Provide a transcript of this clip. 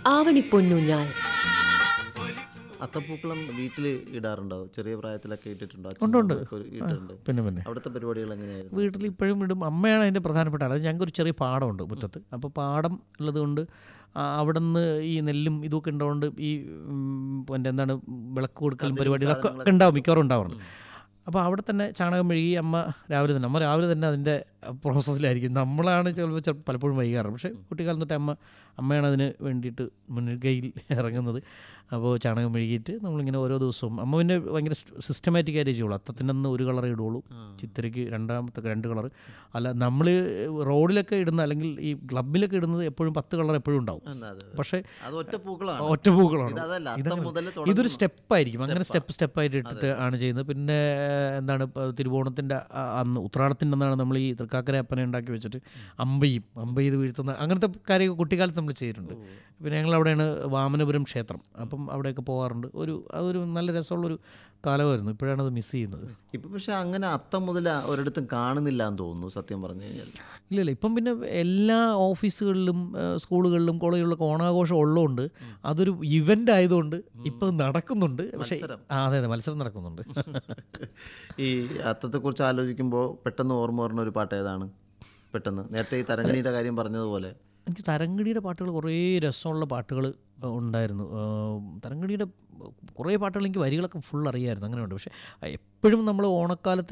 ആവണിപ്പൊന്നൂഞ്ഞാൽ അത്തപ്പൂക്കളം വീട്ടിൽ ഇടാറുണ്ടോ ചെറിയ പ്രായത്തിലൊക്കെ ഇട്ടിട്ടുണ്ടോ ഉണ്ട്, ഉണ്ട്. അച്ഛനൊക്കെ ഇട്ടിട്ടുണ്ട് പിന്നെ പിന്നെ അവിടുത്തെ പരിപാടികൾ എങ്ങനെയായിരുന്നു വീട്ടിൽ ഇപ്പോഴും ഇടും അമ്മയാണ് അതിൻ്റെ പ്രധാനപ്പെട്ട ആൾ ഞങ്ങൾക്ക് ഒരു ചെറിയ പാടമുണ്ട് മുറ്റത്ത് അപ്പോൾ പാടം ഉള്ളതുകൊണ്ട് അവിടെ നിന്ന് ഈ നെല്ലും ഇതൊക്കെ ഉണ്ടാവുകൊണ്ട് ഈ ഉം, പിന്നെ എന്താണ് വിളക്ക് കൊടുക്കലും കതിരും പരിപാടികളൊക്കെ സാധനങ്ങളൊക്കെ ഉണ്ടാവും മിക്കവാറും ഉണ്ടാവാറുണ്ട് അപ്പോൾ അവിടെ തന്നെ ചാണകം മെഴുകി അമ്മ രാവിലെ തന്നെ അമ്മ രാവിലെ തന്നെ അതിൻ്റെ പ്രോസസ്സിലായിരിക്കും നമ്മളാണ് ചിലപ്പോൾ ചില പലപ്പോഴും വൈകാറ് പക്ഷേ കുട്ടിക്കാലം തൊട്ട് അമ്മ അമ്മയാണ് അതിന് വേണ്ടിയിട്ട് മുൻകൈയിൽ ഇറങ്ങുന്നത് അപ്പോൾ ചാണകം മെഴുകിയിട്ട് നമ്മളിങ്ങനെ ഓരോ ദിവസവും അമ്മ പിന്നെ ഭയങ്കര സിസ്റ്റമാറ്റിക് ആയിട്ട് ചെയ്യുള്ളൂ അത്തത്തിനന്ന് ഒരു കളർ ഇടുള്ളൂ ചിത്രയ്ക്ക് രണ്ടാമത്തെ രണ്ട് കളർ അല്ല നമ്മൾ റോഡിലൊക്കെ ഇടുന്ന അല്ലെങ്കിൽ ഈ ക്ലബിലൊക്കെ ഇടുന്നത് എപ്പോഴും പത്ത് കളർ എപ്പോഴും ഉണ്ടാവും അതെ, അതെ, അതെ. പക്ഷേ അത് ഒറ്റ പൂക്കളാണ് ഒറ്റ പൂക്കളാണ് ഇതല്ല അത്തം ഇതങ്ങനെ- മുതൽ ഇതൊരു സ്റ്റെപ്പായിരിക്കും അങ്ങനെ Step സ്റ്റെപ്പ് സ്റ്റെപ്പായിട്ട് ഇട്ടിട്ട് ആണ് ചെയ്യുന്നത് പിന്നെ ഏഹ്, എന്താണ് ഇപ്പോൾ തിരുവോണത്തിൻ്റെ ആ- അന്ന് ഉത്രാടത്തിൻ്റെ അന്നാണ് നമ്മൾ ഈ തൃക്കാക്കര അപ്പനെ ഉണ്ടാക്കി വെച്ചിട്ട് അമ്പയും അമ്പ ചെയ്ത് വീഴ്ത്തുന്ന അങ്ങനത്തെ കാര്യമൊക്കെ കുട്ടിക്കാലത്ത് നമ്മൾ ചെയ്തിട്ടുണ്ട് പിന്നെ ഞങ്ങൾ അവിടെയാണ് വാമനപുരം ക്ഷേത്രം അപ്പം അവിടെയൊക്കെ പോകാറുണ്ട് ഒരു അതൊരു നല്ല രസമുള്ളൊരു കാലമായിരുന്നു ഇപ്പോഴാണ് അത് മിസ് ചെയ്യുന്നത് ഇപ്പൊ പക്ഷെ അങ്ങനെ അത്തം മുതൽ ഒരിടത്തും കാണുന്നില്ല എന്ന് തോന്നുന്നു സത്യം പറഞ്ഞു കഴിഞ്ഞാൽ ഇല്ല ഇല്ല ഇപ്പം പിന്നെ എല്ലാ ഓഫീസുകളിലും ഏഹ്, സ്കൂളുകളിലും കോളേജുകളിലൊക്കെ ഓണാഘോഷം ഉള്ളതുകൊണ്ട് അതൊരു ഇവൻ്റ് ആയതുകൊണ്ട് ഇപ്പം നടക്കുന്നുണ്ട് പക്ഷേ മത്സരം. ആ അതെ അതെ മത്സരം നടക്കുന്നുണ്ട് ഈ അത്തത്തെക്കുറിച്ച് ആലോചിക്കുമ്പോൾ പെട്ടെന്ന് ഓർമ്മ വരുന്ന ഒരു പാട്ട് ഏതാണ് പെട്ടെന്ന് നേരത്തെ ഈ തരങ്കണിയുടെ കാര്യം പറഞ്ഞതുപോലെ എനിക്ക് തരംഗിണിയുടെ പാട്ടുകൾ കുറേ രസമുള്ള പാട്ടുകൾ ഉണ്ടായിരുന്നു ആ, തരംഗിണിയുടെ കുറേ പാട്ടുകൾ എനിക്ക് വരികളൊക്കെ ഫുൾ അറിയാമായിരുന്നു അങ്ങനെയുണ്ട് പക്ഷേ എപ്പോഴും നമ്മൾ ഓണക്കാലത്ത്